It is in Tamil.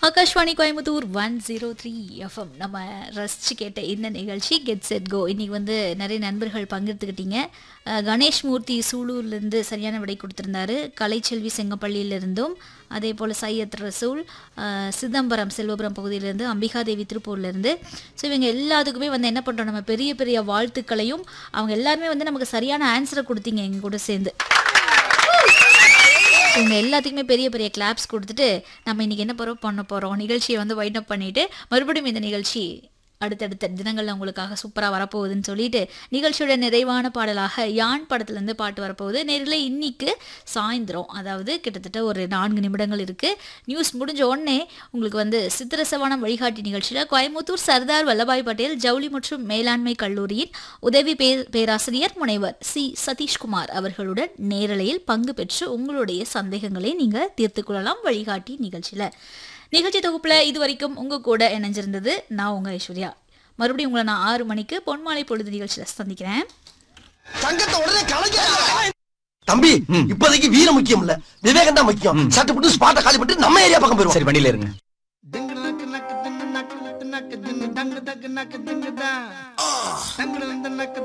Akashvani Coimbatore one zero three FM நம்ம ரசிச்சு கேட்ட இந்த நிகழ்ச்சி கெட் செட் கோ இன்னைக்கு வந்து நிறைய நண்பர்கள் பங்கெடுத்துக்கிட்டீங்க அஹ், கணேஷ் மூர்த்தி சூலூர்லேருந்து சரியான விடை கொடுத்துருந்தாரு கலைச்செல்வி செங்கப்பள்ளியிலிருந்தும் அதே போல் சையத் ரசூல் அஹ், சிதம்பரம் செல்வபுரம் பகுதியிலேருந்து அம்பிகாதேவி திருப்பூர்லேருந்து ஸோ இவங்க எல்லாத்துக்குமே வந்து என்ன பண்ணுறோம் நம்ம பெரிய பெரிய வாழ்த்துக்களையும் அவங்க எல்லாருமே வந்து நமக்கு சரியான ஆன்சரை கொடுத்தீங்க எங்க கூட சேர்ந்து இவங்க எல்லாத்துக்குமே பெரிய பெரிய கிளாப்ஸ் கொடுத்துட்டு நம்ம இன்னைக்கு என்ன போகிறோம் பண்ண போகிறோம் நிகழ்ச்சியை வந்து வைண்ட் அப் பண்ணிட்டு மறுபடியும் இந்த நிகழ்ச்சி அடுத்தடுத்த தினங்கள்ல உங்களுக்காக சூப்பராக வரப்போகுதுன்னு சொல்லிட்டு நிகழ்ச்சியோட நிறைவான பாடலாக யான் படத்துலேருந்து பாட்டு வரப்போகுது நேரில் இன்னைக்கு சாயந்தரம் அதாவது கிட்டத்தட்ட ஒரு நான்கு நிமிடங்கள் இருக்குது நியூஸ் முடிஞ்ச உடனே உங்களுக்கு வந்து சித்திரசவானம் வழிகாட்டி நிகழ்ச்சியில் கோயம்புத்தூர் சர்தார் வல்லபாய் பட்டேல் ஜவுளி மற்றும் மேலாண்மை கல்லூரியின் உதவி பே பேராசிரியர் முனைவர் சி சதீஷ்குமார் அவர்களுடன் நேரலையில் பங்கு பெற்று உங்களுடைய சந்தேகங்களை நீங்கள் தீர்த்து கொள்ளலாம் வழிகாட்டி நிகழ்ச்சியில் நிகழ்ச்சி தொகுப்பில் இது வரைக்கும் உங்கள் கூட இணைஞ்சிருந்தது நான் உங்கள் ஐஸ்வர்யா மறுபடியும் உங்களை நான் ஆறு மணிக்கு பொன்மாலை பொழுது நிகழ்ச்சியில் சந்திக்கிறேன் தங்கத்தை உடனே கலைக்க தம்பி இப்போதைக்கு வீரம் முக்கியம் இல்ல விவேகம் தான் முக்கியம் சட்டு புட்டு ஸ்பாட்டை காலி பண்ணிட்டு நம்ம ஏரியா பக்கம் போயிருவோம் சரி வண்டியில இருங்க Ding nak nak ding nak nak nak ding dang dang nak ding da. Dang dang nak